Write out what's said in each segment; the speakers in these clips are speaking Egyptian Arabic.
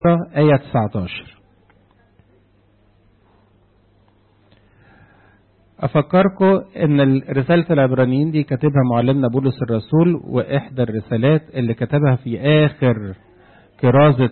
آية 19 أفكركم إن رسالة العبرانيين دي كاتبها معلمنا بولس الرسول وإحدى الرسالات اللي كتبها في آخر كرازة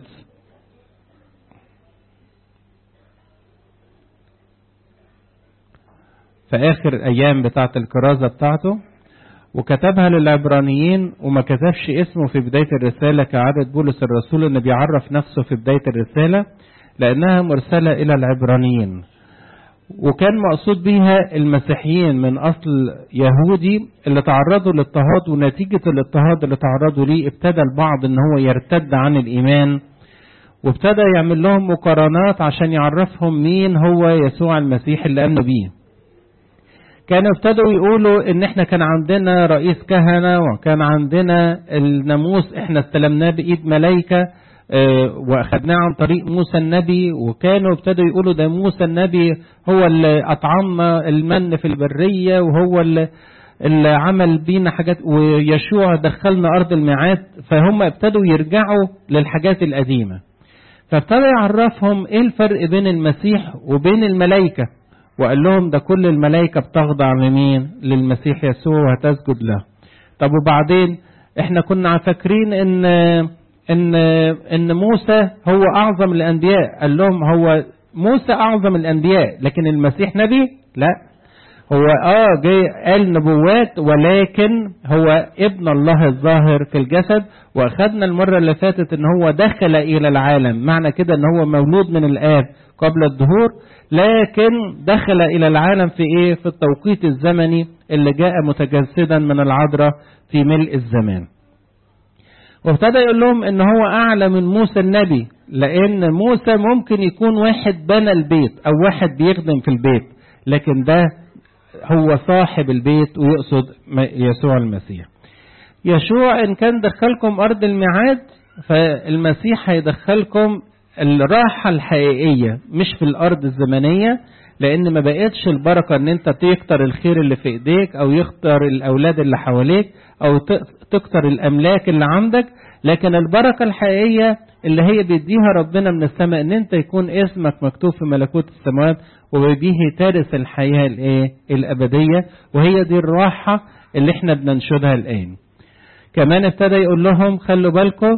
في آخر أيام بتاعة الكرازة بتاعته وكتبها للعبرانيين وما كتبش اسمه في بداية الرسالة كعادة بولس الرسول إنه بيعرف نفسه في بداية الرسالة لأنها مرسلة إلى العبرانيين وكان مقصود بيها المسيحيين من أصل يهودي اللي تعرضوا للاضطهاد ونتيجة الاضطهاد اللي تعرضوا ليه ابتدى البعض إن هو يرتد عن الإيمان وابتدى يعمل لهم مقارنات عشان يعرفهم مين هو يسوع المسيح اللي آمنوا بيه كانوا ابتدوا يقولوا ان احنا كان عندنا رئيس كهنة وكان عندنا الناموس احنا استلمناه بايد ملايكة اه واخدناه عن طريق موسى النبي وكانوا ابتدوا يقولوا ده موسى النبي هو اللي اطعمنا المن في البرية وهو اللي, اللي عمل بينا حاجات ويشوع دخلنا ارض الميعاد فهم ابتدوا يرجعوا للحاجات القديمة فابتدى يعرفهم ايه الفرق بين المسيح وبين الملائكه وقال لهم ده كل الملائكة بتخضع لمين للمسيح يسوع وهتسجد له طب وبعدين احنا كنا فاكرين ان ان ان موسى هو اعظم الانبياء قال لهم هو موسى اعظم الانبياء لكن المسيح نبي لا هو اه جاي قال نبوات ولكن هو ابن الله الظاهر في الجسد واخدنا المرة اللي فاتت ان هو دخل الى العالم معنى كده ان هو مولود من الاب قبل الظهور لكن دخل الى العالم في ايه في التوقيت الزمني اللي جاء متجسدا من العذراء في ملء الزمان وابتدى يقول لهم ان هو اعلى من موسى النبي لان موسى ممكن يكون واحد بنى البيت او واحد بيخدم في البيت لكن ده هو صاحب البيت ويقصد يسوع المسيح يشوع ان كان دخلكم ارض الميعاد فالمسيح هيدخلكم الراحة الحقيقية مش في الأرض الزمنية لأن ما بقتش البركة إن أنت تكتر الخير اللي في إيديك أو يختار الأولاد اللي حواليك أو تكتر الأملاك اللي عندك لكن البركة الحقيقية اللي هي بيديها ربنا من السماء إن أنت يكون اسمك مكتوب في ملكوت السماوات وبيه تارث الحياة الإيه الأبدية وهي دي الراحة اللي إحنا بننشدها الآن. كمان ابتدى يقول لهم خلوا بالكم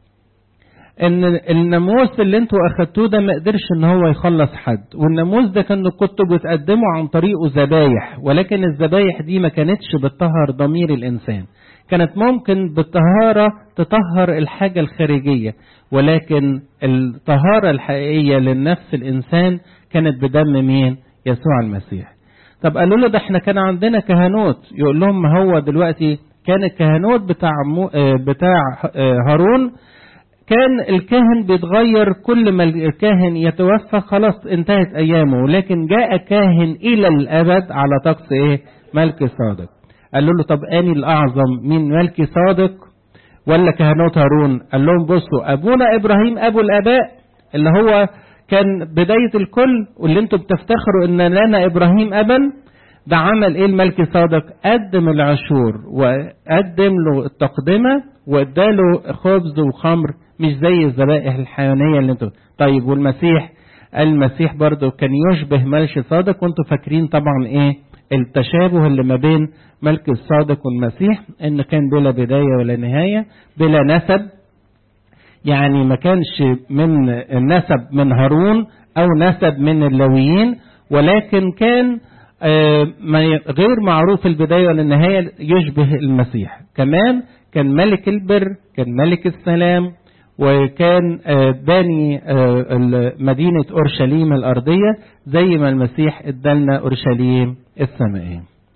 ان الناموس اللي انتوا اخدتوه ده ما قدرش ان هو يخلص حد والناموس ده كانوا كنتوا بتقدموا عن طريقه ذبايح ولكن الذبايح دي ما كانتش بتطهر ضمير الانسان كانت ممكن بالطهارة تطهر الحاجة الخارجية ولكن الطهارة الحقيقية للنفس الإنسان كانت بدم مين؟ يسوع المسيح. طب قالوا له ده احنا كان عندنا كهنوت يقول لهم ما هو دلوقتي كان الكهنوت بتاع مو بتاع هارون كان الكاهن بيتغير كل ما الكاهن يتوفى خلاص انتهت ايامه لكن جاء كاهن الى الابد على طقس ايه ملك صادق قال له طب اني الاعظم مين ملك صادق ولا كهنوت هارون قال لهم بصوا ابونا ابراهيم ابو الاباء اللي هو كان بداية الكل واللي انتم بتفتخروا ان لنا ابراهيم ابا ده عمل ايه الملك صادق قدم العشور وقدم له التقدمة واداله خبز وخمر مش زي الذبائح الحيوانية اللي انتم طيب والمسيح المسيح برضه كان يشبه ملك صادق وانتم فاكرين طبعا ايه التشابه اللي ما بين ملك الصادق والمسيح ان كان بلا بداية ولا نهاية بلا نسب يعني ما كانش من نسب من هارون او نسب من اللويين ولكن كان غير معروف البداية ولا النهاية يشبه المسيح كمان كان ملك البر كان ملك السلام وكان باني مدينة أورشليم الأرضية زي ما المسيح ادالنا أورشليم السمائية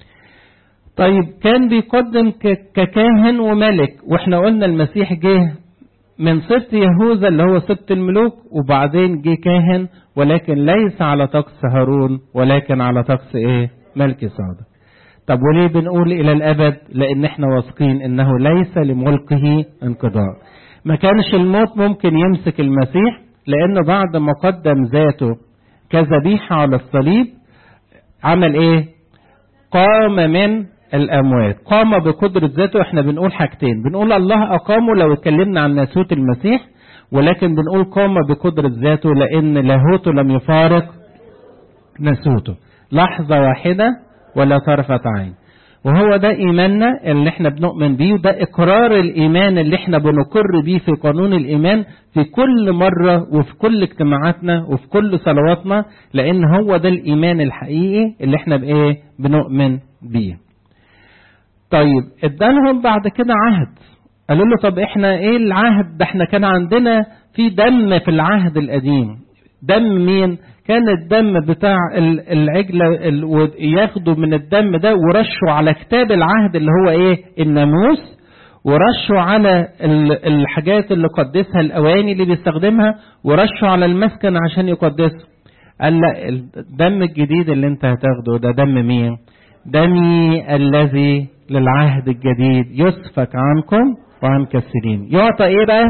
طيب كان بيقدم ككاهن وملك واحنا قلنا المسيح جه من سبط يهوذا اللي هو سبط الملوك وبعدين جه كاهن ولكن ليس على طقس هارون ولكن على طقس ايه ملك صادق طب وليه بنقول الى الابد لان احنا واثقين انه ليس لملكه انقضاء ما كانش الموت ممكن يمسك المسيح لانه بعد ما قدم ذاته كذبيحة على الصليب عمل ايه قام من الاموات قام بقدرة ذاته احنا بنقول حاجتين بنقول الله اقامه لو اتكلمنا عن ناسوت المسيح ولكن بنقول قام بقدرة ذاته لأن لاهوته لم يفارق نسوته لحظة واحدة ولا طرفة عين وهو ده إيماننا اللي احنا بنؤمن بيه وده إقرار الإيمان اللي احنا بنقر بيه في قانون الإيمان في كل مرة وفي كل اجتماعاتنا وفي كل صلواتنا لأن هو ده الإيمان الحقيقي اللي احنا بإيه بنؤمن بيه طيب ادالهم بعد كده عهد قالوا له طب احنا ايه العهد ده احنا كان عندنا في دم في العهد القديم دم مين كان الدم بتاع العجلة ياخدوا من الدم ده ورشوا على كتاب العهد اللي هو ايه الناموس ورشوا على الحاجات اللي قدسها الاواني اللي بيستخدمها ورشوا على المسكن عشان يقدسه قال لا الدم الجديد اللي انت هتاخده ده دم مين دمي الذي للعهد الجديد يسفك عنكم وعن كثيرين يعطى ايه بقى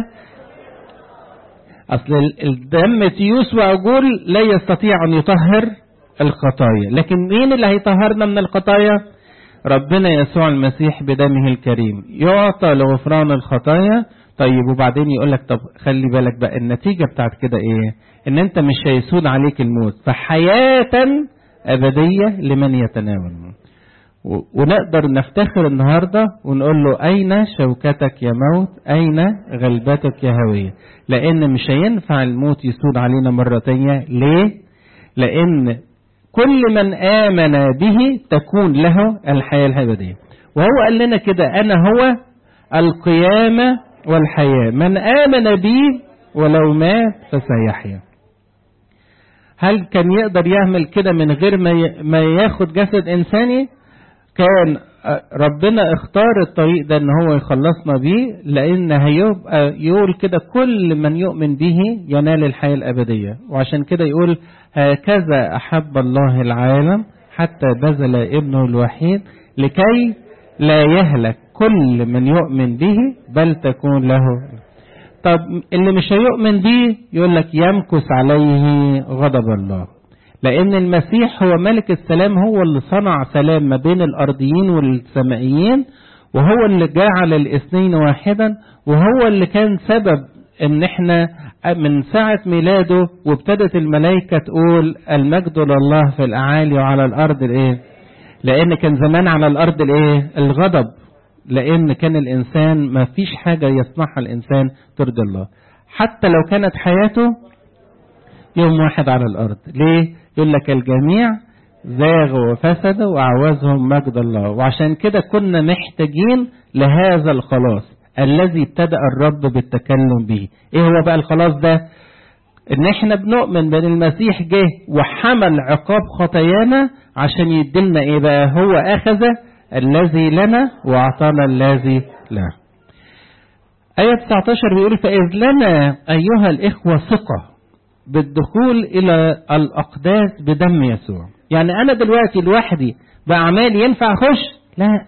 اصل الدم تيوس وعجول لا يستطيع ان يطهر الخطايا لكن مين اللي هيطهرنا من الخطايا ربنا يسوع المسيح بدمه الكريم يعطى لغفران الخطايا طيب وبعدين يقول لك طب خلي بالك بقى النتيجة بتاعت كده ايه ان انت مش هيسود عليك الموت فحياة ابدية لمن يتناول ونقدر نفتخر النهاردة ونقول له أين شوكتك يا موت أين غلبتك يا هوية لأن مش هينفع الموت يسود علينا مرة تانية ليه لأن كل من آمن به تكون له الحياة الأبدية وهو قال لنا كده أنا هو القيامة والحياة من آمن بي ولو مات فسيحيا هل كان يقدر يعمل كده من غير ما ياخد جسد إنساني كان ربنا اختار الطريق ده ان هو يخلصنا بيه لان هيبقى يقول كده كل من يؤمن به ينال الحياة الابدية وعشان كده يقول هكذا احب الله العالم حتى بذل ابنه الوحيد لكي لا يهلك كل من يؤمن به بل تكون له طب اللي مش هيؤمن بيه يقول لك يمكث عليه غضب الله لأن المسيح هو ملك السلام هو اللي صنع سلام ما بين الأرضيين والسمائيين وهو اللي جعل الاثنين واحدا وهو اللي كان سبب ان احنا من ساعة ميلاده وابتدت الملائكة تقول المجد لله في الأعالي وعلى الأرض الايه لأن كان زمان على الأرض الايه الغضب لأن كان الإنسان ما فيش حاجة يصنعها الإنسان ترضي الله حتى لو كانت حياته يوم واحد على الأرض ليه يقول لك الجميع زاغوا وفسدوا وأعوزهم مجد الله وعشان كده كنا محتاجين لهذا الخلاص الذي ابتدأ الرب بالتكلم به ايه هو بقى الخلاص ده ان احنا بنؤمن بان المسيح جه وحمل عقاب خطايانا عشان يدلنا ايه بقى هو اخذ الذي لنا واعطانا الذي له آية 19 بيقول فإذ لنا أيها الإخوة ثقة بالدخول إلى الأقداس بدم يسوع يعني أنا دلوقتي لوحدي بأعمال ينفع أخش لا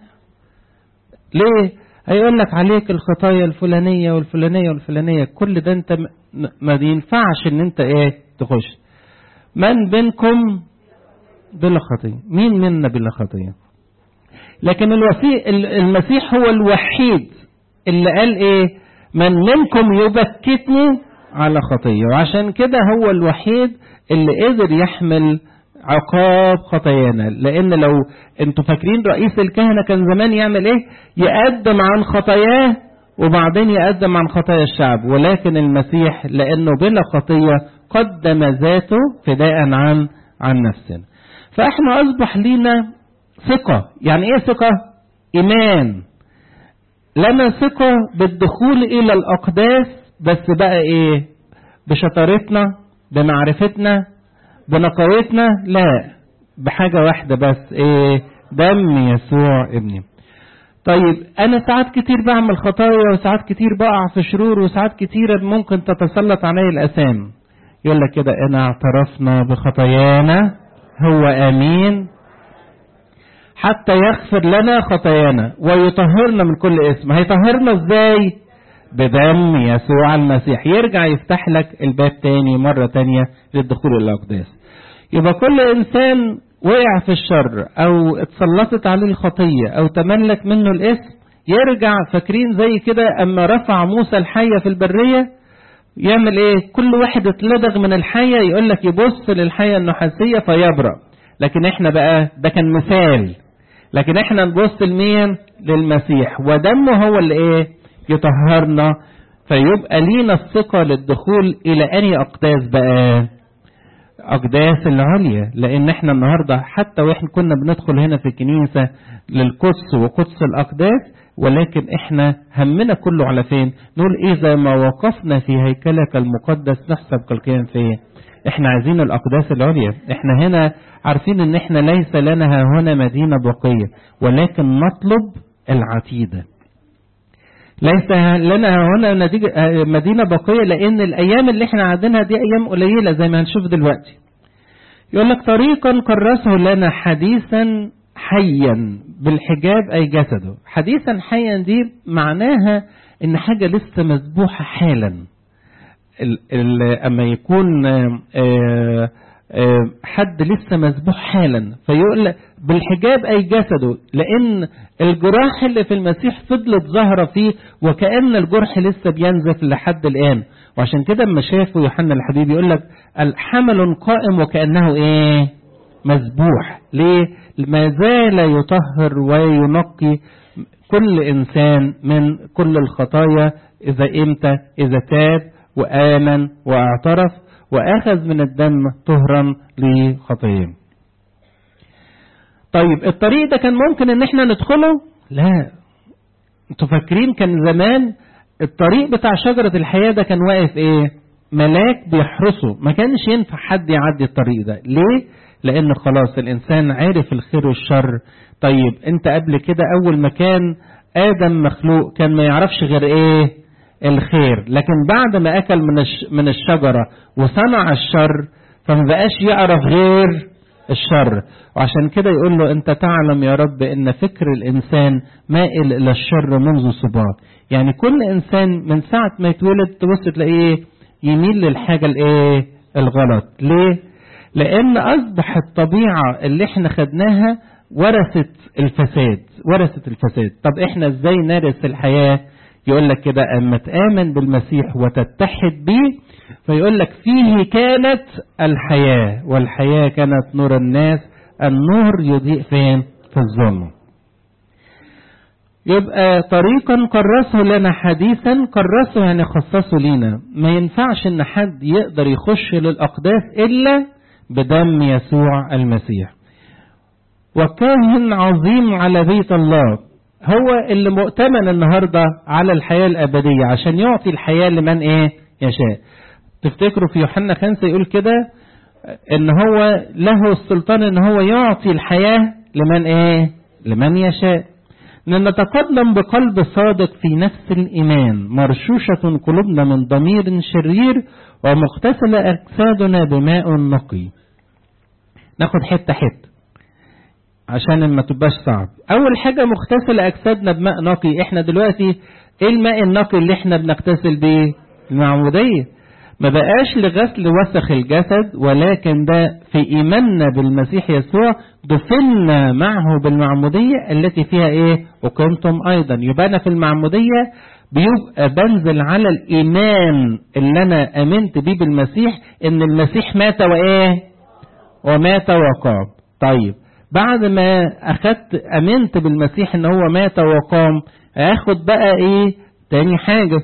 ليه هيقول لك عليك الخطايا الفلانية والفلانية والفلانية كل ده انت ما ينفعش ان انت ايه تخش من بينكم بلا خطية مين منا بلا خطية لكن الوسيء المسيح هو الوحيد اللي قال ايه من منكم يبكتني على خطية وعشان كده هو الوحيد اللي قدر يحمل عقاب خطايانا لان لو انتوا فاكرين رئيس الكهنه كان زمان يعمل ايه يقدم عن خطاياه وبعدين يقدم عن خطايا الشعب ولكن المسيح لانه بلا خطيه قدم ذاته فداء عن عن نفسنا فاحنا اصبح لينا ثقه يعني ايه ثقه ايمان لنا ثقه بالدخول الى الاقداس بس بقى ايه بشطارتنا بمعرفتنا بنقاوتنا لا بحاجة واحدة بس ايه دم يسوع ابني طيب انا ساعات كتير بعمل خطايا وساعات كتير بقع في شرور وساعات كتيرة ممكن تتسلط علي الاسام يقول لك كده انا اعترفنا بخطايانا هو امين حتى يغفر لنا خطايانا ويطهرنا من كل اسم هيطهرنا ازاي بدم يسوع المسيح يرجع يفتح لك الباب تاني مرة تانية للدخول إلى الأقداس يبقى كل إنسان وقع في الشر أو اتسلطت عليه الخطية أو تملك منه الاسم يرجع فاكرين زي كده أما رفع موسى الحية في البرية يعمل ايه كل واحد اتلدغ من الحية يقول لك يبص للحية النحاسية فيبرأ لكن احنا بقى ده كان مثال لكن احنا نبص لمين للمسيح ودمه هو اللي ايه يطهرنا فيبقى لينا الثقة للدخول الى اني اقداس بقى اقداس العليا لان احنا النهارده حتى واحنا كنا بندخل هنا في الكنيسه للقدس وقدس الاقداس ولكن احنا همنا كله على فين نقول اذا ما وقفنا في هيكلك المقدس نحسب كالقيام فيه احنا عايزين الاقداس العليا احنا هنا عارفين ان احنا ليس لنا هنا مدينه بقيه ولكن نطلب العتيده ليس لنا هنا مدينه بقيه لان الايام اللي احنا عندنا دي ايام قليله زي ما هنشوف دلوقتي يقول لك طريقا كرسه لنا حديثا حيا بالحجاب اي جسده حديثا حيا دي معناها ان حاجه لسه مذبوحه حالا ال ال اما يكون آآ آآ حد لسه مذبوح حالا فيقول بالحجاب اي جسده لان الجراح اللي في المسيح فضلت ظاهره فيه وكان الجرح لسه بينزف لحد الان وعشان كده اما شافوا يوحنا الحبيب يقول لك الحمل قائم وكانه ايه مذبوح ليه ما زال يطهر وينقي كل انسان من كل الخطايا اذا امتى اذا تاب وامن واعترف واخذ من الدم طهرا لخطيه طيب الطريق ده كان ممكن ان احنا ندخله لا انتوا فاكرين كان زمان الطريق بتاع شجرة الحياة ده كان واقف ايه ملاك بيحرسه ما كانش ينفع حد يعدي الطريق ده ليه لان خلاص الانسان عارف الخير والشر طيب انت قبل كده اول ما كان ادم مخلوق كان ما يعرفش غير ايه الخير لكن بعد ما اكل من من الشجره وصنع الشر فما بقاش يعرف غير الشر وعشان كده يقول له انت تعلم يا رب ان فكر الانسان مائل الى الشر منذ صباك يعني كل انسان من ساعه ما يتولد تبص تلاقيه يميل للحاجه الايه الغلط ليه لان اصبح الطبيعه اللي احنا خدناها ورثت الفساد ورثت الفساد طب احنا ازاي نرث الحياه يقول لك كده اما تامن بالمسيح وتتحد به فيقول لك فيه كانت الحياه والحياه كانت نور الناس النور يضيء فين في الظلم يبقى طريقا كرسه لنا حديثا كرسه يعني خصصه لينا ما ينفعش ان حد يقدر يخش للاقداس الا بدم يسوع المسيح وكاهن عظيم على بيت الله هو اللي مؤتمن النهاردة على الحياة الأبدية عشان يعطي الحياة لمن إيه يشاء تفتكروا في يوحنا خمسة يقول كده إن هو له السلطان إن هو يعطي الحياة لمن إيه لمن يشاء نتقدم بقلب صادق في نفس الإيمان مرشوشة قلوبنا من ضمير شرير ومغتسلة أجسادنا بماء نقي ناخد حتة حتة عشان ما تبقاش صعب اول حاجه مغتسل اجسادنا بماء نقي احنا دلوقتي ايه الماء النقي اللي احنا بنغتسل بيه المعموديه ما بقاش لغسل وسخ الجسد ولكن ده في ايماننا بالمسيح يسوع دفنا معه بالمعموديه التي فيها ايه وكنتم ايضا يبقى انا في المعموديه بيبقى بنزل على الايمان اللي انا امنت بيه بالمسيح ان المسيح مات وايه ومات وقام طيب بعد ما اخدت امنت بالمسيح ان هو مات وقام اخد بقى ايه تاني حاجة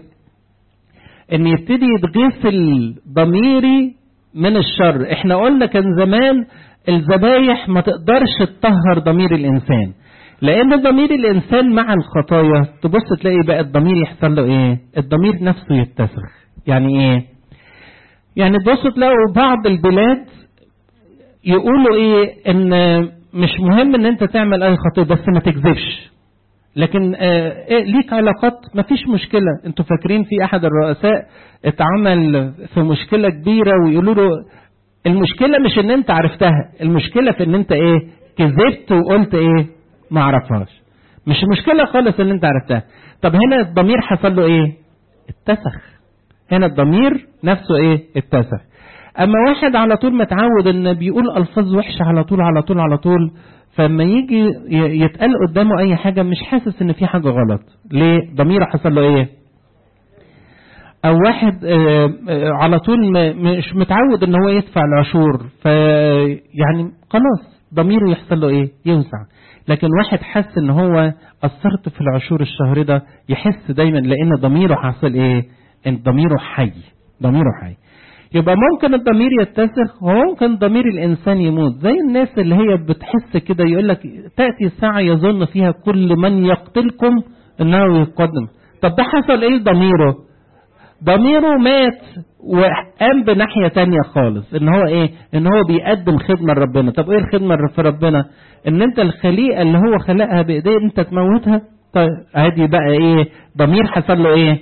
ان يبتدي يتغسل ضميري من الشر احنا قلنا كان زمان الذبايح ما تقدرش تطهر ضمير الانسان لان ضمير الانسان مع الخطايا تبص تلاقي بقى الضمير يحصل له ايه الضمير نفسه يتسخ يعني ايه يعني تبص تلاقوا بعض البلاد يقولوا ايه ان مش مهم ان انت تعمل اي خطيه بس ما تكذبش لكن آه إيه ليك علاقات ما فيش مشكله انتوا فاكرين في احد الرؤساء اتعمل في مشكله كبيره ويقولوا له المشكله مش ان انت عرفتها المشكله في ان انت ايه كذبت وقلت ايه ما اعرفهاش مش مشكله خالص ان انت عرفتها طب هنا الضمير حصل له ايه اتسخ هنا الضمير نفسه ايه اتسخ اما واحد على طول متعود ان بيقول الفاظ وحشه على طول على طول على طول فلما يجي يتقال قدامه اي حاجه مش حاسس ان في حاجه غلط ليه ضميره حصل له ايه او واحد آه، آه، على طول م- مش متعود ان هو يدفع العشور ف يعني خلاص ضميره يحصل له ايه يوسع لكن واحد حس ان هو قصرت في العشور الشهر ده يحس دايما لان ضميره حاصل ايه ان ضميره حي ضميره حي يبقى ممكن الضمير يتسخ وممكن ضمير الانسان يموت زي الناس اللي هي بتحس كده يقول لك تاتي الساعه يظن فيها كل من يقتلكم انه يقدم طب ده حصل ايه لضميره ضميره مات وقام بناحية تانية خالص ان هو ايه ان هو بيقدم خدمة لربنا طب ايه الخدمة في ربنا ان انت الخليقة اللي هو خلقها بايديه انت تموتها طيب ادي بقى ايه ضمير حصل له ايه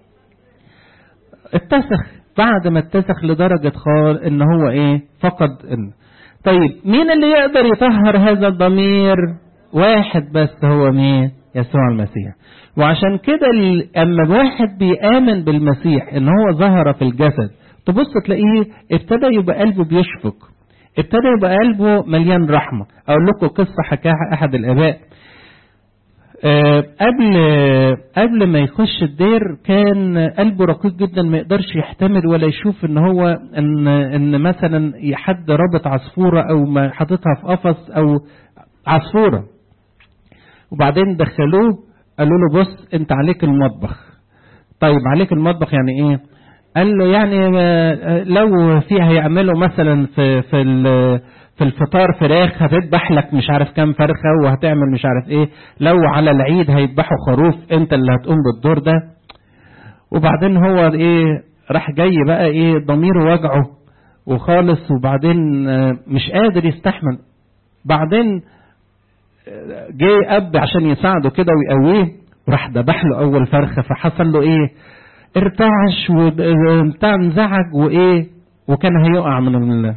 اتسخ بعد ما اتسخ لدرجة خال ان هو ايه فقد إن. طيب مين اللي يقدر يطهر هذا الضمير واحد بس هو مين يسوع المسيح وعشان كده ال- اما واحد بيآمن بالمسيح ان هو ظهر في الجسد تبص تلاقيه ابتدى يبقى قلبه بيشفق ابتدى يبقى قلبه مليان رحمة اقول لكم قصة حكاها احد الاباء آه، قبل قبل ما يخش الدير كان قلبه رقيق جدا ما يقدرش يحتمل ولا يشوف ان هو ان ان مثلا حد رابط عصفوره او ما حاططها في قفص او عصفوره وبعدين دخلوه قالوا له بص انت عليك المطبخ طيب عليك المطبخ يعني ايه قال له يعني آه، لو في هيعملوا مثلا في في ال- في الفطار فراخ هتذبح لك مش عارف كام فرخه وهتعمل مش عارف ايه لو على العيد هيذبحوا خروف انت اللي هتقوم بالدور ده وبعدين هو ايه راح جاي بقى ايه ضميره وجعه وخالص وبعدين آه، مش قادر يستحمل بعدين آه، جه اب عشان يساعده كده ويقويه وراح ذبح له اول فرخه فحصل له ايه ارتعش وبتاع انزعج وايه وكان هيقع من ال...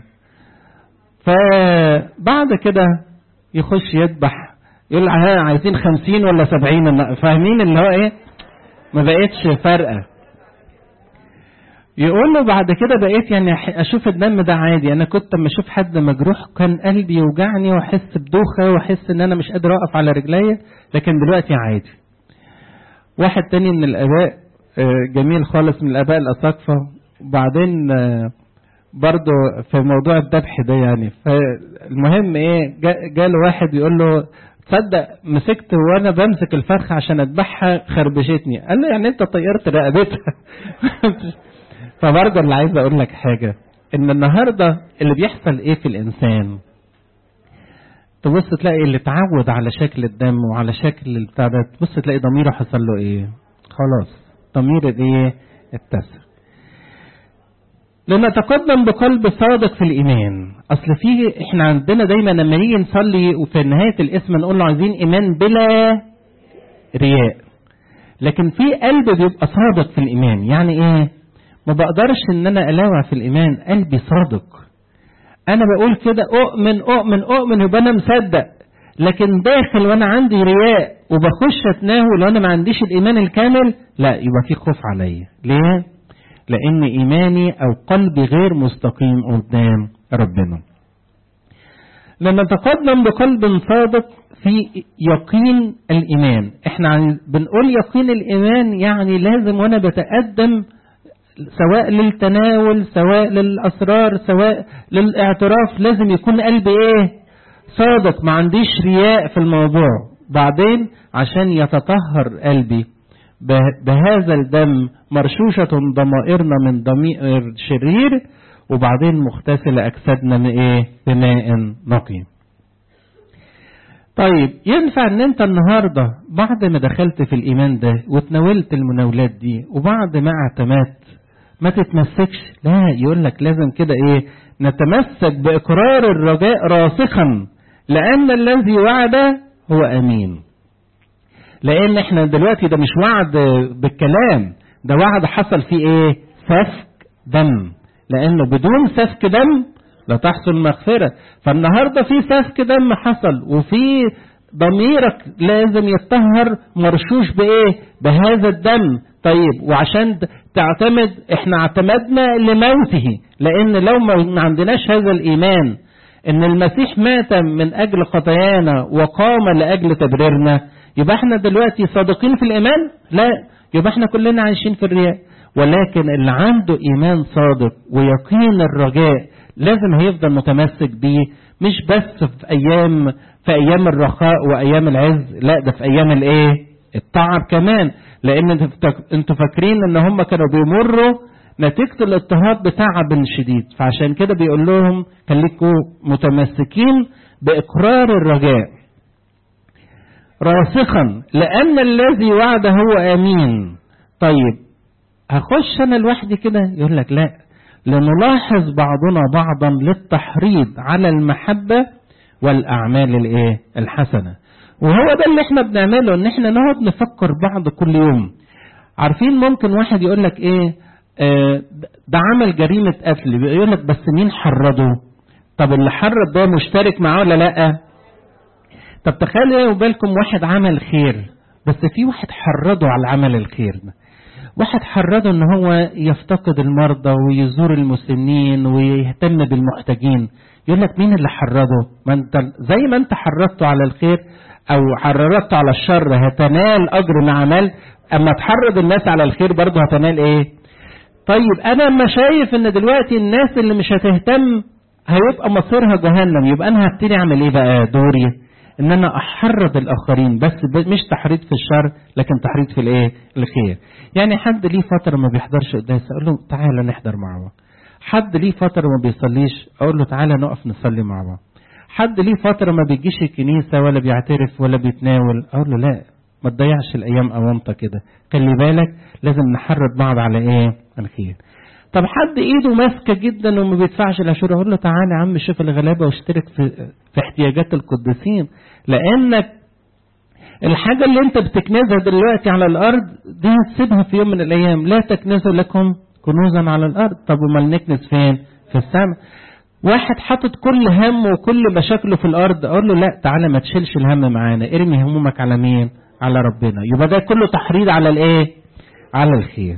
فبعد كده يخش يذبح يقول ها عايزين خمسين ولا سبعين فاهمين اللي هو ايه ما بقتش فارقه يقول له بعد كده بقيت يعني أح- اشوف الدم ده عادي انا كنت لما اشوف حد مجروح كان قلبي يوجعني واحس بدوخه واحس ان انا مش قادر اقف على رجليا لكن دلوقتي عادي واحد تاني من الاباء آه، جميل خالص من الاباء الاساقفه وبعدين آه، برضه في موضوع الذبح ده يعني فالمهم ايه جا- جاله واحد يقول له تصدق مسكت وانا بمسك الفرخه عشان اذبحها خربشتني قال له يعني انت طيرت رقبتها فبرضه اللي عايز اقول لك حاجه ان النهارده اللي بيحصل ايه في الانسان تبص تلاقي اللي اتعود على شكل الدم وعلى شكل البتاع ده تبص تلاقي ضميره حصل له ايه خلاص ضمير ايه اتسع لنتقدم بقلب صادق في الايمان اصل في احنا عندنا دايما لما نيجي نصلي وفي نهايه الاسم نقول له عايزين ايمان بلا رياء لكن في قلب بيبقى صادق في الايمان يعني ايه ما بقدرش ان انا الاوع في الايمان قلبي صادق انا بقول كده اؤمن اؤمن اؤمن يبقى انا مصدق لكن داخل وانا عندي رياء وبخش اتناول وانا ما عنديش الايمان الكامل لا يبقى في خوف عليا ليه لان ايماني او قلبي غير مستقيم قدام ربنا لما نتقدم بقلب صادق في يقين الايمان احنا عن- بنقول يقين الايمان يعني لازم وانا بتقدم سواء للتناول سواء للاسرار سواء للاعتراف لازم يكون قلبي ايه صادق ما عنديش رياء في الموضوع بعدين عشان يتطهر قلبي به- بهذا الدم مرشوشة ضمائرنا من ضمير شرير وبعدين مغتسلة أجسادنا من إيه؟ بماء نقي. طيب ينفع ان انت النهارده بعد ما دخلت في الايمان ده وتناولت المناولات دي وبعد ما اعتمدت ما تتمسكش لا يقول لك لازم كده ايه نتمسك باقرار الرجاء راسخا لان الذي وعد هو امين لان احنا دلوقتي ده مش وعد بالكلام ده وعد حصل فيه ايه سفك دم لانه بدون سفك دم لا تحصل مغفرة فالنهاردة في سفك دم حصل وفي ضميرك لازم يتطهر مرشوش بايه بهذا الدم طيب وعشان تعتمد احنا اعتمدنا لموته لان لو ما عندناش هذا الايمان ان المسيح مات من اجل خطايانا وقام لاجل تبريرنا يبقى احنا دلوقتي صادقين في الايمان لا يبقى احنا كلنا عايشين في الرياء ولكن اللي عنده ايمان صادق ويقين الرجاء لازم هيفضل متمسك بيه مش بس في ايام في ايام الرخاء وايام العز لا ده في ايام الايه التعب كمان لان انتوا فاكرين ان هم كانوا بيمروا نتيجة الاضطهاد بتعب شديد فعشان كده بيقول لهم خليكم متمسكين بإقرار الرجاء راسخا لأن الذي وعد هو أمين طيب هخش أنا لوحدي كده يقول لك لا لنلاحظ بعضنا بعضا للتحريض على المحبة والأعمال الإيه الحسنة وهو ده اللي احنا بنعمله ان احنا نقعد نفكر بعض كل يوم عارفين ممكن واحد يقول لك ايه آه ده عمل جريمة قتل يقول لك بس مين حرضه طب اللي حرض ده مشترك معاه ولا لا طب تخيلوا بالكم واحد عمل خير بس في واحد حرضه على العمل الخير ده واحد حرضه ان هو يفتقد المرضى ويزور المسنين ويهتم بالمحتاجين يقول لك مين اللي حرضه ما انت زي ما انت حرضته على الخير او حررته على الشر هتنال اجر ما عمل اما تحرض الناس على الخير برضه هتنال ايه طيب انا اما شايف ان دلوقتي الناس اللي مش هتهتم هيبقى مصيرها جهنم يبقى انا هبتدي اعمل ايه بقى دوري ان انا احرض الاخرين بس مش تحريض في الشر لكن تحريض في الايه الخير يعني حد ليه فتره ما بيحضرش قداس اقول له تعالى نحضر مع بعض حد ليه فتره ما بيصليش اقول له تعالى نقف نصلي مع بعض حد ليه فترة ما بيجيش الكنيسة ولا بيعترف ولا بيتناول أقول له لا ما تضيعش الأيام أونطة كده خلي بالك لازم نحرض بعض على إيه الخير طب حد إيده ماسكة جدا وما بيدفعش العشور أقول له تعالى يا عم شوف الغلابة واشترك في, في احتياجات القديسين لأنك الحاجة اللي أنت بتكنزها دلوقتي على الأرض دي هتسيبها في يوم من الأيام لا تكنزوا لكم كنوزا على الأرض طب وما نكنز فين؟ في السماء واحد حاطط كل همه وكل مشاكله في الارض اقول له لا تعالى ما تشيلش الهم معانا ارمي همومك على مين على ربنا يبقى ده كله تحريض على الايه على الخير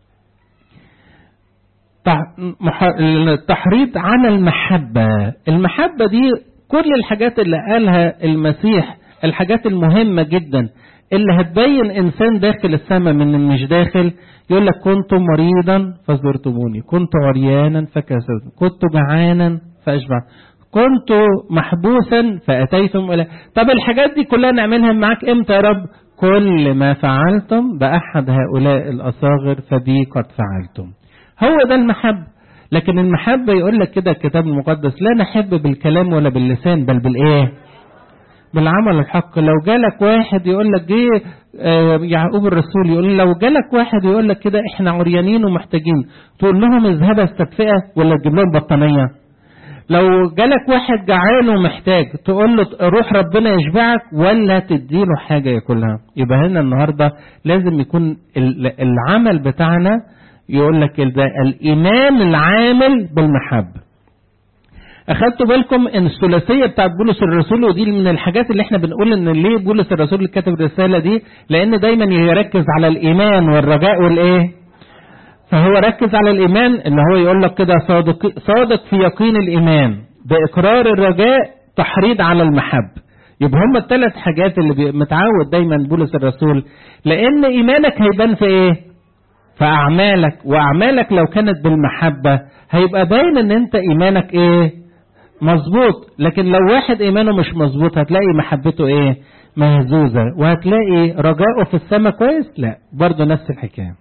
التحريض على المحبة المحبة دي كل الحاجات اللي قالها المسيح الحاجات المهمة جدا اللي هتبين انسان داخل السماء من مش داخل يقول لك كنت مريضا فزرتموني كنت عريانا فكسوت كنت جعانا فاشبع كنت محبوسا فاتيتم الى طب الحاجات دي كلها نعملها معاك امتى يا رب كل ما فعلتم باحد هؤلاء الاصاغر فبي قد فعلتم هو ده المحبه لكن المحبه يقول لك كده الكتاب المقدس لا نحب بالكلام ولا باللسان بل بالايه بالعمل الحق لو جالك واحد يقول لك جه يعقوب الرسول يقول لو جالك واحد يقول لك كده احنا عريانين ومحتاجين تقول لهم اذهب استدفئه ولا تجيب لهم بطانيه لو جالك واحد جعان ومحتاج تقول له روح ربنا يشبعك ولا تديله حاجه ياكلها يبقى هنا النهارده لازم يكون العمل بتاعنا يقول لك ده الايمان العامل بالمحبه اخدتوا بالكم ان الثلاثيه بتاعت بولس الرسول ودي من الحاجات اللي احنا بنقول ان ليه بولس الرسول اللي كتب الرساله دي لان دايما يركز على الايمان والرجاء والايه فهو ركز على الايمان ان هو يقول لك كده صادق صادق في يقين الايمان باقرار الرجاء تحريض على المحب يبقى هم الثلاث حاجات اللي متعود دايما بولس الرسول لان ايمانك هيبان في ايه في اعمالك واعمالك لو كانت بالمحبه هيبقى باين ان انت ايمانك ايه مظبوط لكن لو واحد ايمانه مش مظبوط هتلاقي محبته ايه مهزوزة وهتلاقي رجاؤه في السماء كويس لا برضه نفس الحكاية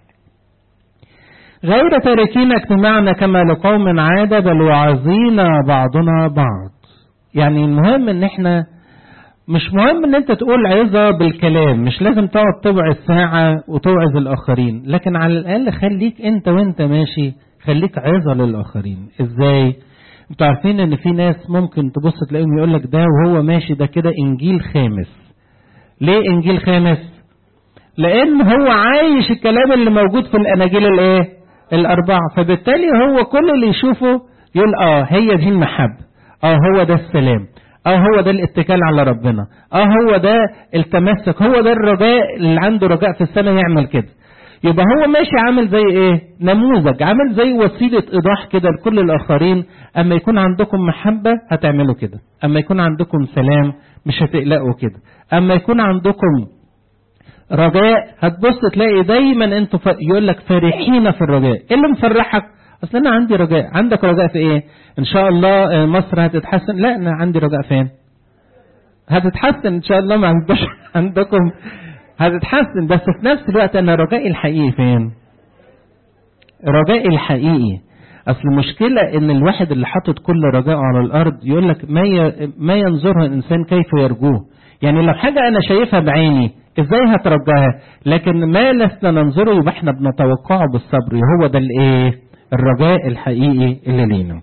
غير تاركين اجتماعنا كما لقوم عادة بل وعظينا بعضنا بعض يعني المهم ان احنا مش مهم ان انت تقول عظة بالكلام مش لازم تقعد توعظ ساعة وتوعظ الاخرين لكن على الاقل خليك انت وانت ماشي خليك عظة للاخرين ازاي انتوا عارفين ان في ناس ممكن تبص تلاقيهم يقول لك ده وهو ماشي ده كده انجيل خامس ليه انجيل خامس لان هو عايش الكلام اللي موجود في الاناجيل الايه الاربعه فبالتالي هو كل اللي يشوفه يقول اه هي دي المحبه اه هو ده السلام اه هو ده الاتكال على ربنا اه هو ده التمسك هو ده الرجاء اللي عنده رجاء في السماء يعمل كده يبقى هو ماشي عامل زي ايه نموذج عامل زي وسيلة ايضاح كده لكل الاخرين اما يكون عندكم محبة هتعملوا كده اما يكون عندكم سلام مش هتقلقوا كده اما يكون عندكم رجاء هتبص تلاقي دايما انتوا ف... يقول لك فرحين في الرجاء ايه اللي مفرحك اصل انا عندي رجاء عندك رجاء في ايه ان شاء الله مصر هتتحسن لا انا عندي رجاء فين هتتحسن ان شاء الله ما عندكش عندكم هتتحسن بس في نفس الوقت انا رجائي الحقيقي فين رجائي الحقيقي اصل المشكلة ان الواحد اللي حاطط كل رجاءه على الارض يقول لك ما ي... ما ينظرها الانسان كيف يرجوه يعني لو حاجة انا شايفها بعيني ازاي هترجاها لكن ما لسنا ننظره يبقى احنا بنتوقعه بالصبر هو ده الايه الرجاء الحقيقي اللي لينا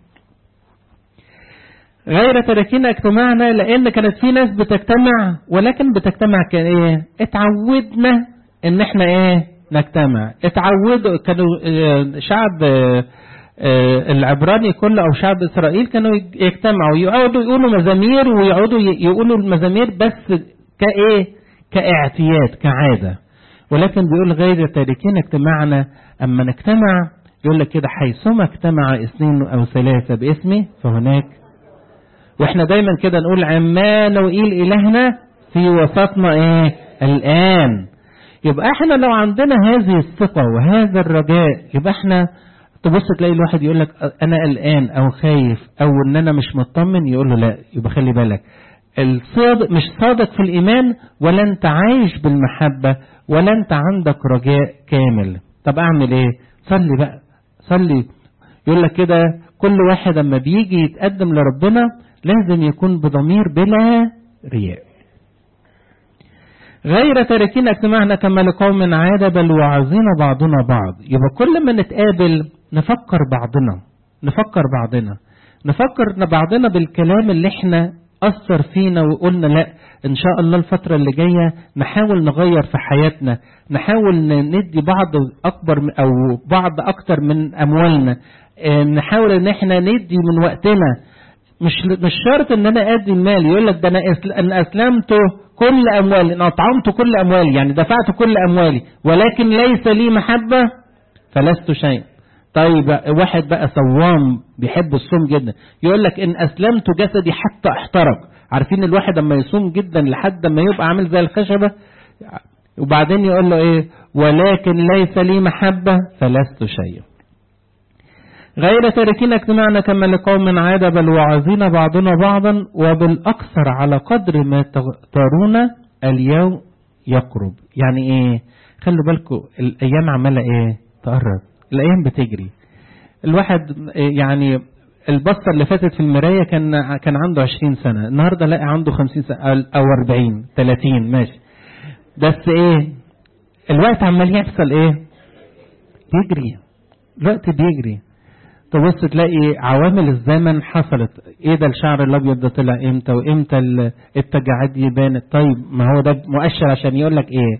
غير تاركين اجتماعنا لان كانت في ناس بتجتمع ولكن بتجتمع كايه اتعودنا ان احنا ايه نجتمع اتعودوا كانوا شعب العبراني كله او شعب اسرائيل كانوا يجتمعوا يقعدوا يقولوا مزامير ويقعدوا يقولوا المزامير بس كايه كاعتياد كعاده ولكن بيقول غير تاركين اجتماعنا اما نجتمع يقول لك كده حيثما اجتمع اثنين او ثلاثه باسمي فهناك واحنا دايما كده نقول عمانوئيل الهنا في وسطنا ايه الان يبقى احنا لو عندنا هذه الثقه وهذا الرجاء يبقى احنا تبص تلاقي الواحد يقول لك انا قلقان او خايف او ان انا مش مطمن يقول له لا يبقى خلي بالك الصادق مش صادق في الايمان ولا انت عايش بالمحبه ولا انت عندك رجاء كامل طب اعمل ايه صلي بقى صلي يقول لك كده كل واحد اما بيجي يتقدم لربنا لازم يكون بضمير بلا رياء غير تاركين اجتماعنا كما لقوم عادة بل وعظين بعضنا بعض يبقى كل ما نتقابل نفكر بعضنا نفكر بعضنا نفكر بعضنا بالكلام اللي احنا أثر فينا وقلنا لا إن شاء الله الفترة اللي جاية نحاول نغير في حياتنا نحاول ندي بعض أكبر أو بعض أكتر من أموالنا نحاول إن احنا ندي من وقتنا مش مش شرط ان انا ادي المال يقول لك ده انا ان اسلمت كل اموالي ان اطعمت كل اموالي يعني دفعت كل اموالي ولكن ليس لي محبه فلست شيء طيب واحد بقى صوام بيحب الصوم جدا يقول لك ان اسلمت جسدي حتى احترق عارفين الواحد لما يصوم جدا لحد ما يبقى عامل زي الخشبه وبعدين يقول له ايه ولكن ليس لي محبه فلست شيء غير تاركين اجتماعنا كما لقوم عادة بل وعظين بعضنا بعضا وبالأكثر على قدر ما ترون اليوم يقرب يعني ايه خلوا بالكم الأيام عمالة ايه تقرب الأيام بتجري الواحد يعني البصة اللي فاتت في المراية كان كان عنده 20 سنة النهاردة لاقي عنده 50 سنة أو 40 30 ماشي بس ايه الوقت عمال يحصل ايه بيجري الوقت بيجري تبص تلاقي عوامل الزمن حصلت ايه ده الشعر الابيض ده طلع امتى وامتى التجاعيد دي بانت طيب ما هو ده مؤشر عشان يقول لك ايه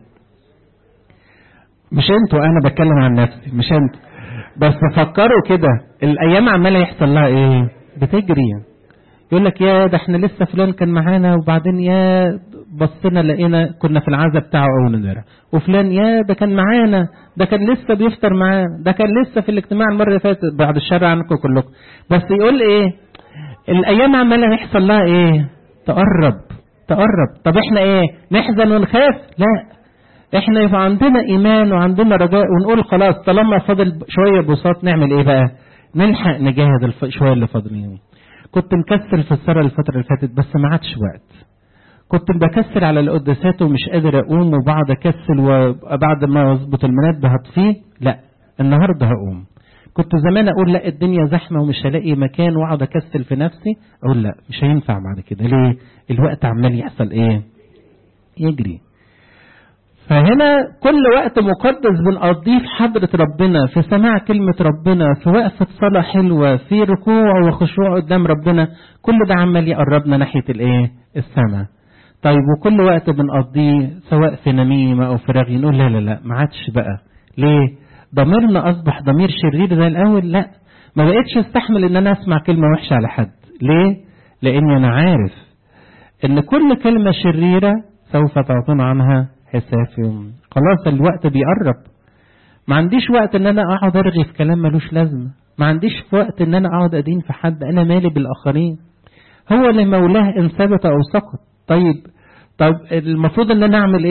مش انتوا انا بتكلم عن نفسي مش انتوا بس فكروا كده الايام عماله يحصل لها ايه بتجري يقول لك يا ده احنا لسه فلان كان معانا وبعدين يا بصينا لقينا كنا في العزا بتاعه اول امبارح وفلان يا ده كان معانا ده كان لسه بيفطر معانا ده كان لسه في الاجتماع المره اللي فاتت بعد الشر عنكم كلكم بس يقول ايه الايام عماله يحصل لها ايه تقرب تقرب طب احنا ايه نحزن ونخاف لا احنا يبقى عندنا ايمان وعندنا رجاء ونقول خلاص طالما فاضل شويه بساط نعمل ايه بقى نلحق نجاهد الف... شويه اللي فاضلين كنت مكسل في السنه الفتره اللي فاتت بس ما عادش وقت كنت بكسر على القداسات ومش قادر اقوم وبعد اكسل وبعد ما اظبط المنبه هطفيه لا النهارده هقوم كنت زمان اقول لا الدنيا زحمه ومش هلاقي مكان واقعد اكسل في نفسي اقول لا مش هينفع بعد كده ليه الوقت عمال يحصل ايه يجري فهنا كل وقت مقدس بنقضيه في حضرة ربنا في سماع كلمة ربنا في وقفة صلاة حلوة في ركوع وخشوع قدام ربنا كل ده عمال يقربنا ناحية الايه السماء طيب وكل وقت بنقضيه سواء في نميمة أو في رغي نقول لا لا لا ما عادش بقى ليه؟ ضميرنا أصبح ضمير شرير زي الأول لا ما بقتش استحمل إن أنا أسمع كلمة وحشة على حد ليه؟ لأني أنا عارف إن كل كلمة شريرة سوف تعطون عنها حساب يوم خلاص الوقت بيقرب ما عنديش وقت إن أنا أقعد أرغي في كلام ملوش لازمة ما عنديش وقت إن أنا أقعد أدين في حد أنا مالي بالآخرين هو لمولاه إن ثبت أو سقط طيب طب المفروض ان انا اعمل ايه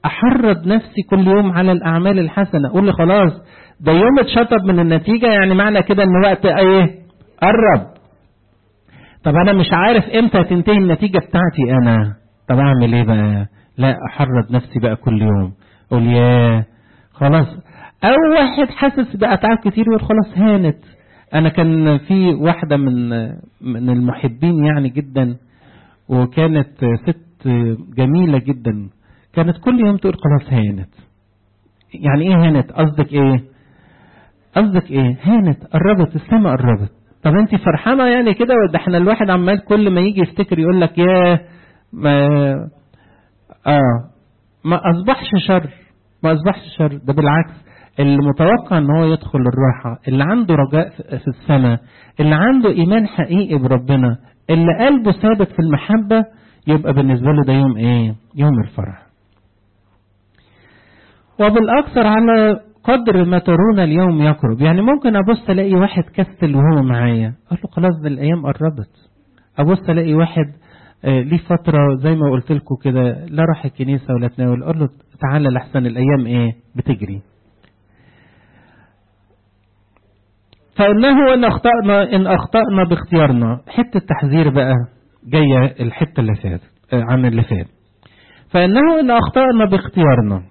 احرض نفسي كل يوم على الاعمال الحسنه اقول لي خلاص ده يوم اتشطب من النتيجه يعني معنى كده ان وقت ايه قرب طب انا مش عارف امتى تنتهي النتيجه بتاعتي انا طب اعمل ايه بقى لا احرض نفسي بقى كل يوم اقول يا خلاص او واحد حاسس باتعاب كتير يقول خلاص هانت انا كان في واحده من من المحبين يعني جدا وكانت ست جميله جدا كانت كل يوم تقول خلاص هانت يعني ايه هانت قصدك ايه قصدك ايه هانت قربت السما قربت طب انت فرحانه يعني كده ده احنا الواحد عمال كل ما يجي يفتكر يقول لك يا ما اه ما اصبحش شر ما اصبحش شر ده بالعكس المتوقع ان هو يدخل الراحه اللي عنده رجاء في السماء اللي عنده ايمان حقيقي بربنا اللي قلبه ثابت في المحبه يبقى بالنسبه له ده يوم ايه يوم الفرح وبالاكثر على قدر ما ترون اليوم يقرب يعني ممكن ابص الاقي واحد كسل وهو معايا اقول له خلاص ده الايام قربت ابص الاقي واحد آه ليه فترة زي ما قلت لكم كده لا راح الكنيسة ولا تناول اقول له تعالى لحسن الايام ايه بتجري فانه ان اخطأنا ان اخطأنا باختيارنا حتة تحذير بقى جاية الحتة اللي فات آه عن اللي فات فانه ان اخطأنا باختيارنا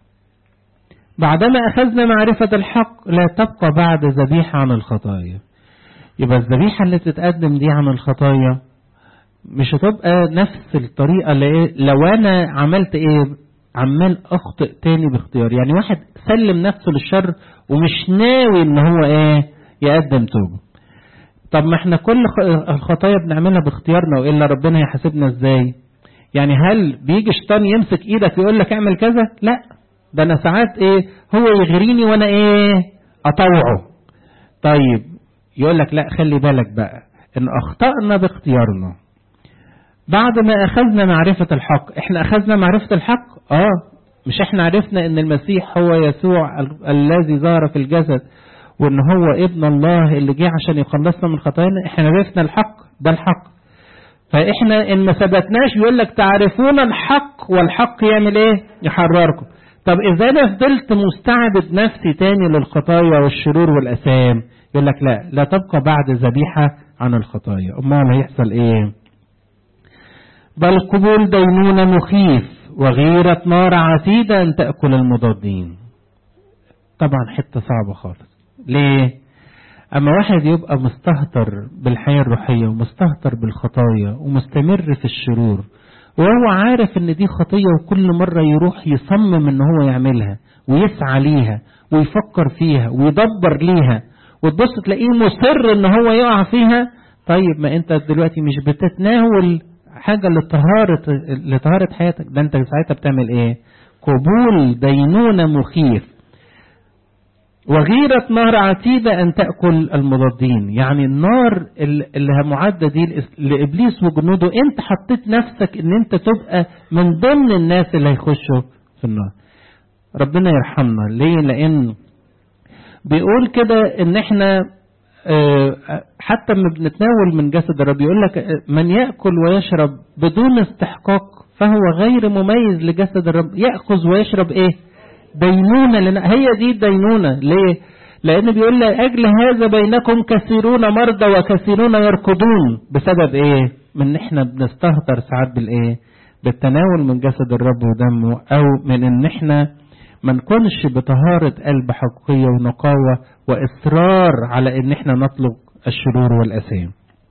بعدما أخذنا معرفة الحق لا تبقى بعد ذبيحة عن الخطايا يبقى الذبيحة اللي تتقدم دي عن الخطايا مش هتبقى نفس الطريقة اللي إيه لو أنا عملت إيه عمال أخطئ تاني باختيار يعني واحد سلم نفسه للشر ومش ناوي إن هو إيه يقدم توبة طب ما احنا كل الخطايا بنعملها باختيارنا وإلا ربنا يحاسبنا إزاي يعني هل بيجي شيطان يمسك إيدك ويقول لك اعمل كذا لا ده انا ساعات ايه هو يغريني وانا ايه اطوعه طيب يقول لك لا خلي بالك بقى ان اخطأنا باختيارنا بعد ما اخذنا معرفة الحق احنا اخذنا معرفة الحق اه مش احنا عرفنا ان المسيح هو يسوع ال- الذي ظهر في الجسد وان هو ابن الله اللي جه عشان يخلصنا من خطايانا احنا عرفنا الحق ده الحق فاحنا ان ما ثبتناش يقول لك تعرفون الحق والحق يعمل ايه يحرركم طب اذا انا فضلت مستعبد نفسي تاني للخطايا والشرور والاثام يقول لك لا لا تبقى بعد ذبيحه عن الخطايا امال هيحصل ايه بل قبول دينونه مخيف وغيرة نار عتيدة أن تأكل المضادين طبعا حتة صعبة خالص ليه أما واحد يبقى مستهتر بالحياة الروحية ومستهتر بالخطايا ومستمر في الشرور وهو عارف ان دي خطية وكل مرة يروح يصمم ان هو يعملها ويسعى ليها ويفكر فيها ويدبر ليها وتبص تلاقيه مصر ان هو يقع فيها طيب ما انت دلوقتي مش بتتناول حاجة لطهارة لطهارة حياتك ده انت ساعتها بتعمل ايه قبول دينونة مخيف وغيرة نار عتيدة أن تأكل المضادين يعني النار اللي معدة دي لإبليس وجنوده أنت حطيت نفسك أن أنت تبقى من ضمن الناس اللي هيخشوا في النار ربنا يرحمنا ليه لأن بيقول كده أن احنا حتى لما بنتناول من جسد الرب يقول لك من يأكل ويشرب بدون استحقاق فهو غير مميز لجسد الرب يأخذ ويشرب ايه دينونة لنا هي دي الدينونة ليه لأن بيقول لأجل هذا بينكم كثيرون مرضى وكثيرون يركضون بسبب إيه من إحنا بنستهتر ساعات بالإيه بالتناول من جسد الرب ودمه أو من إن إحنا ما نكونش بطهارة قلب حقيقية ونقاوة وإصرار على إن إحنا نطلب الشرور والأثام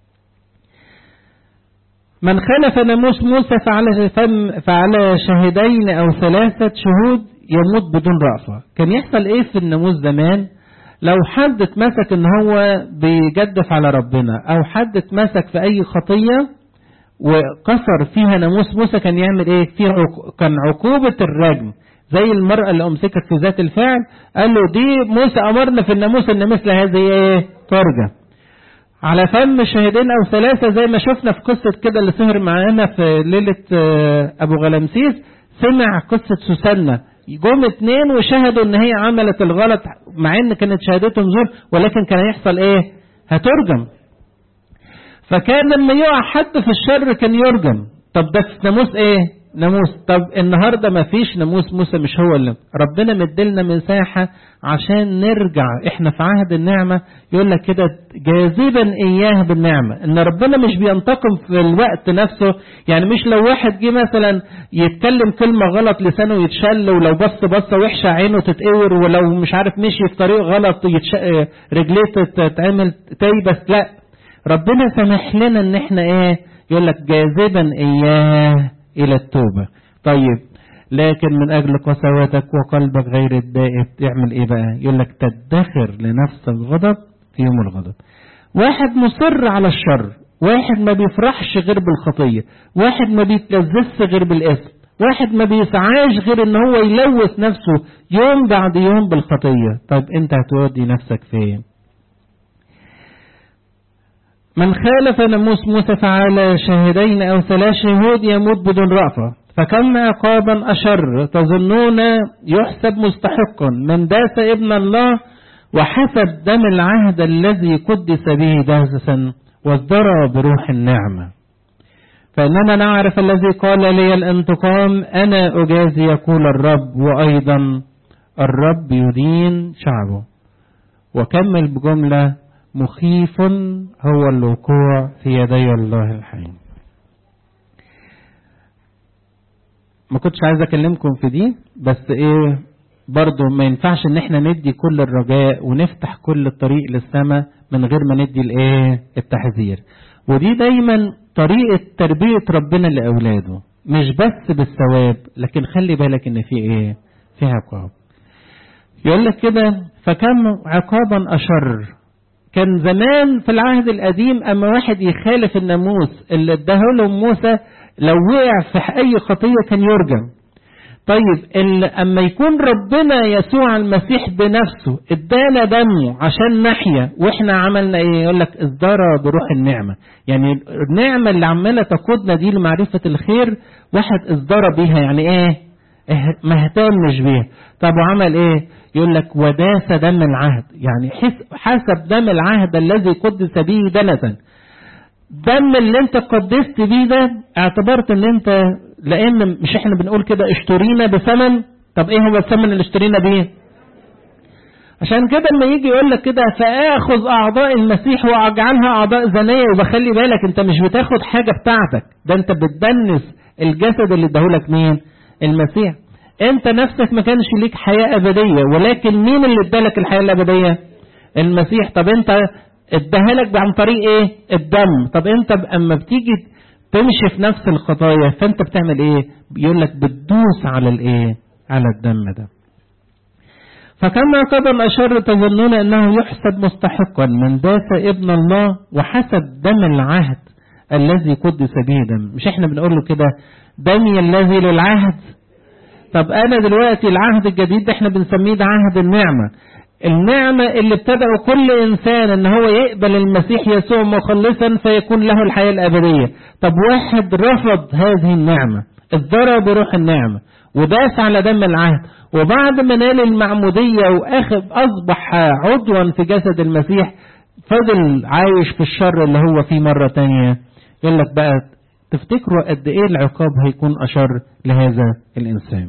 من خالف ناموس موسى فعلى فم فعلى شاهدين أو ثلاثة شهود يموت بدون رأفة كان يحصل ايه في الناموس زمان لو حد اتمسك ان هو بيجدف على ربنا او حد اتمسك في اي خطية وكسر فيها ناموس موسى كان يعمل ايه في عق... كان عقوبة الرجم زي المرأة اللي امسكت في ذات الفعل قال له دي موسى امرنا في الناموس ان مثل هذه ايه ترجم على فم شاهدين او ثلاثة زي ما شفنا في قصة كده اللي سهر معانا في ليلة ابو غلامسيس سمع قصة سوسنة جم اتنين وشهدوا ان هي عملت الغلط مع ان كانت شهادتهم زور ولكن كان هيحصل ايه هترجم فكان لما يقع حد في الشر كان يرجم طب ده في ناموس ايه ناموس طب النهاردة ما فيش ناموس موسى مش هو اللي ربنا مدلنا مساحة عشان نرجع احنا في عهد النعمة يقول لك كده جاذبا اياه بالنعمة ان ربنا مش بينتقم في الوقت نفسه يعني مش لو واحد جه مثلا يتكلم كلمة غلط لسانه يتشل ولو بص بصة وحشة عينه تتقور ولو مش عارف مشي في طريق غلط يتش... رجليه تتعمل تيبس لا ربنا سامح لنا ان احنا ايه يقول لك جاذبا اياه الى التوبة طيب لكن من اجل قسوتك وقلبك غير الدائب تعمل ايه بقى يقول لك تدخر لنفس الغضب في يوم الغضب واحد مصر على الشر واحد ما بيفرحش غير بالخطية واحد ما بيتلذذش غير بالاسم واحد ما بيسعاش غير ان هو يلوث نفسه يوم بعد يوم بالخطية طيب انت هتودي نفسك فين من خالف ناموس موسى فعلى شاهدين أو ثلاث شهود يموت بدون رأفة فكم عقابا أشر تظنون يحسب مستحقا من داس ابن الله وحسب دم العهد الذي قدس به داسا وازدرى بروح النعمة فإننا نعرف الذي قال لي الانتقام أنا أجازي يقول الرب وأيضا الرب يدين شعبه وكمل بجملة مخيف هو الوقوع في يدي الله الحي ما كنتش عايز اكلمكم في دي بس ايه برضو ما ينفعش ان احنا ندي كل الرجاء ونفتح كل الطريق للسماء من غير ما ندي الايه التحذير ودي دايما طريقة تربية ربنا لأولاده مش بس بالثواب لكن خلي بالك ان في ايه في عقاب يقول لك كده فكم عقابا أشر كان زمان في العهد القديم اما واحد يخالف الناموس اللي اداه لهم موسى لو وقع في اي خطيه كان يرجم طيب اما يكون ربنا يسوع المسيح بنفسه ادانا دمه عشان نحيا واحنا عملنا ايه يقول لك ازدرى بروح النعمه يعني النعمه اللي عماله تقودنا دي لمعرفه الخير واحد ازدرى بيها يعني ايه ما اهتمش بيها طب وعمل ايه يقول لك وداس دم العهد يعني حسب دم العهد الذي قدس به دنسا دم اللي انت قدست بيه ده اعتبرت ان انت لان مش احنا بنقول كده اشترينا بثمن طب ايه هو الثمن اللي اشترينا بيه عشان كده لما يجي يقول لك كده فاخذ اعضاء المسيح واجعلها اعضاء زنيه يبقى خلي بالك انت مش بتاخد حاجه بتاعتك ده انت بتدنس الجسد اللي اداهولك مين المسيح انت نفسك ما كانش ليك حياة ابدية ولكن مين اللي ادالك الحياة الابدية المسيح طب انت اداها لك عن طريق ايه الدم طب انت اما بتيجي تمشي في نفس الخطايا فانت بتعمل ايه بيقول لك بتدوس على الايه على الدم ده فكما قدم أشر تظنون أنه يحسب مستحقا من داس ابن الله وحسب دم العهد الذي قدس به دم مش احنا بنقول له كده دمي الذي للعهد طب انا دلوقتي العهد الجديد ده احنا بنسميه ده عهد النعمة النعمة اللي ابتدأ كل انسان ان هو يقبل المسيح يسوع مخلصا فيكون له الحياة الابدية طب واحد رفض هذه النعمة اتضرب بروح النعمة وداس على دم العهد وبعد ما نال المعمودية واخذ اصبح عضوا في جسد المسيح فضل عايش في الشر اللي هو فيه مرة تانية يقول لك بقى تفتكروا قد ايه العقاب هيكون اشر لهذا الانسان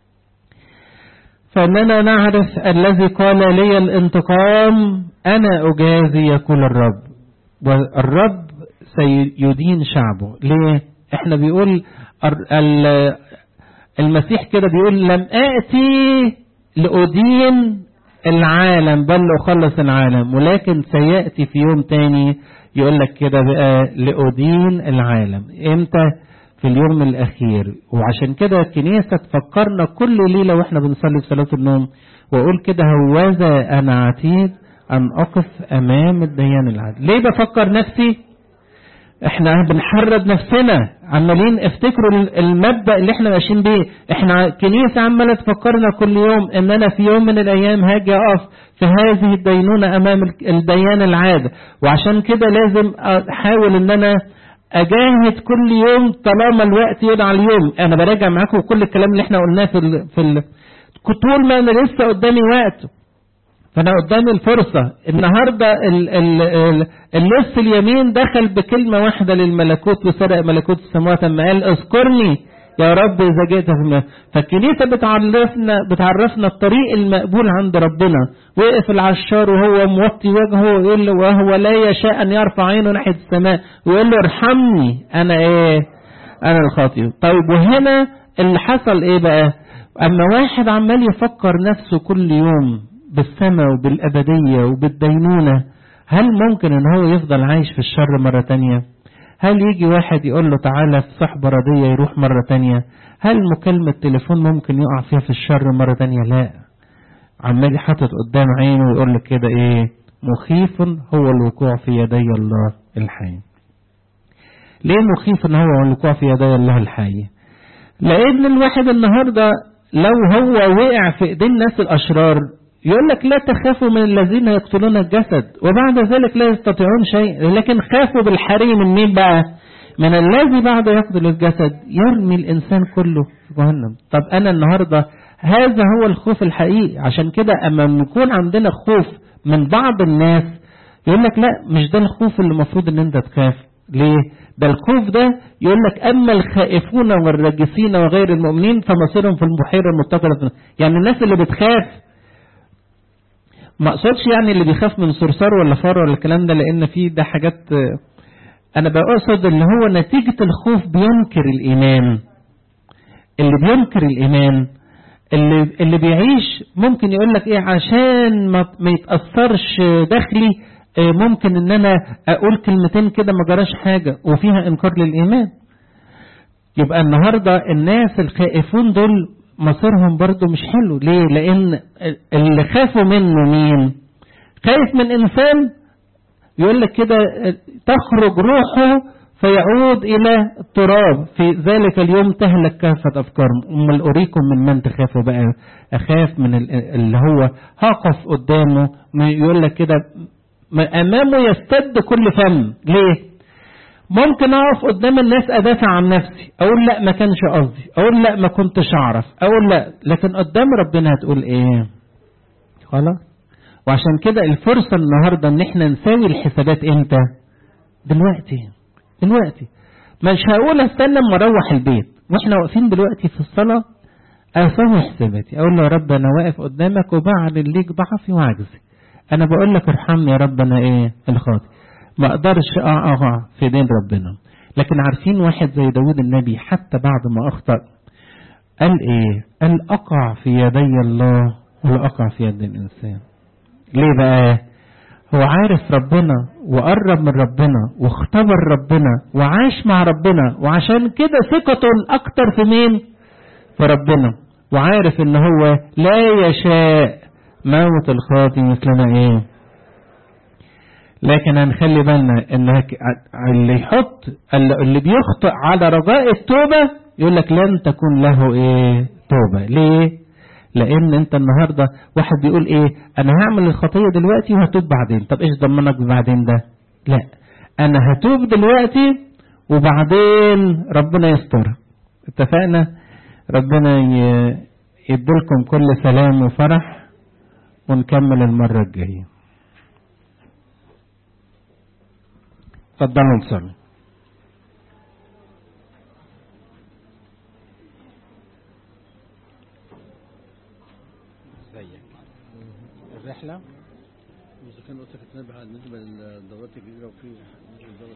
فاننا نعرف الذي قال لي الانتقام انا اجازي يقول الرب والرب سيدين شعبه ليه احنا بيقول المسيح كده بيقول لم اتي لادين العالم بل اخلص العالم ولكن سياتي في يوم تاني يقول لك كده بقى لأدين العالم امتى في اليوم الأخير وعشان كده الكنيسة تفكرنا كل ليلة واحنا بنصلي في صلاة النوم وأقول كده هوذا أنا عتيد أن أقف أمام الديان العادل ليه بفكر نفسي احنا بنحرض نفسنا عمالين افتكروا المبدأ اللي احنا ماشيين بيه احنا كنيسة عمالة تفكرنا كل يوم ان انا في يوم من الايام هاجي اقف في هذه الدينونة امام الديان العادة وعشان كده لازم احاول ان انا اجاهد كل يوم طالما الوقت يدعى اليوم انا براجع معاكم كل الكلام اللي احنا قلناه في ال في ال طول ما انا لسه قدامي وقت فانا قدامي الفرصة النهاردة ال ال ال اللص اليمين دخل بكلمة واحدة للملكوت وسرق ملكوت السماوات اما قال اذكرني يا رب إذا جئت في الماء فالكنيسة بتعرفنا بتعرفنا الطريق المقبول عند ربنا وقف العشار وهو موطي وجهه ويقول له وهو لا يشاء أن يرفع عينه ناحية السماء ويقول له ارحمني أنا إيه أنا الخاطئ طيب وهنا اللي حصل إيه بقى أما واحد عمال يفكر نفسه كل يوم بالسماء وبالأبدية وبالدينونة هل ممكن ان هو يفضل عايش في الشر مرة تانية هل يجي واحد يقول له تعالى في صحبة رضية يروح مرة تانية هل مكالمة تليفون ممكن يقع فيها في الشر مرة تانية لا عمال حاطط قدام عينه ويقول لك كده ايه مخيف هو الوقوع في يدي الله الحي ليه مخيف ان هو الوقوع في يدي الله الحي لان الواحد النهاردة لو هو وقع في ايدين الناس الاشرار يقول لك لا تخافوا من الذين يقتلون الجسد وبعد ذلك لا يستطيعون شيء لكن خافوا بالحري من مين بقى من الذي بعد يقتل الجسد يرمي الإنسان كله في جهنم طب أنا النهاردة هذا هو الخوف الحقيقي عشان كده أما نكون عندنا خوف من بعض الناس يقول لك لا مش ده الخوف اللي المفروض ان انت تخاف ليه ده الخوف ده يقول لك اما الخائفون والراجسين وغير المؤمنين فمصيرهم في البحيره المتقده يعني الناس اللي بتخاف ما اقصدش يعني اللي بيخاف من صرصار ولا فار ولا الكلام ده لان في ده حاجات انا بقصد اللي هو نتيجة الخوف بينكر الايمان اللي بينكر الايمان اللي اللي بيعيش ممكن يقول لك ايه عشان ما, ما يتاثرش داخلي ممكن ان انا اقول كلمتين كده ما جراش حاجه وفيها انكار للايمان يبقى النهارده الناس الخائفون دول مصيرهم برضو مش حلو ليه لان اللي خافوا منه مين خايف من انسان يقول لك كده تخرج روحه فيعود الى التراب في ذلك اليوم تهلك كافة افكارهم امال اريكم من من تخافوا بقى اخاف من اللي هو هقف قدامه يقول لك كده امامه يستد كل فم ليه ممكن اقف قدام الناس ادافع عن نفسي اقول لا ما كانش قصدي اقول لا ما كنتش اعرف اقول لا لكن قدام ربنا هتقول ايه خلاص وعشان كده الفرصة النهاردة ان احنا نساوي الحسابات امتى دلوقتي دلوقتي مش هقول استنى اما اروح البيت واحنا واقفين دلوقتي في الصلاة اسوي حساباتي اقول له يا رب انا واقف قدامك وبعلن ليك ضعفي وعجزي انا بقول لك ارحمني يا رب انا ايه الخاطئ ما اقدرش اقع في دين ربنا لكن عارفين واحد زي داود النبي حتى بعد ما اخطأ قال ايه قال اقع في يدي الله ولا اقع في يد الانسان ليه بقى هو عارف ربنا وقرب من ربنا واختبر ربنا وعاش مع ربنا وعشان كده ثقته الاكتر في مين في ربنا وعارف ان هو لا يشاء موت الخاطئ مثلنا ايه لكن هنخلي بالنا ان اللي يحط اللي بيخطئ على رجاء التوبه يقول لك لن تكون له ايه توبه ليه لان انت النهارده واحد بيقول ايه انا هعمل الخطيه دلوقتي وهتوب بعدين طب ايش ضمنك بعدين ده لا انا هتوب دلوقتي وبعدين ربنا يستر اتفقنا ربنا يديلكم كل سلام وفرح ونكمل المره الجايه اتفضلوا نصلي ازيك الرحله إذا كان قلت لك تنبه بالنسبة للدورات الجديدة وفي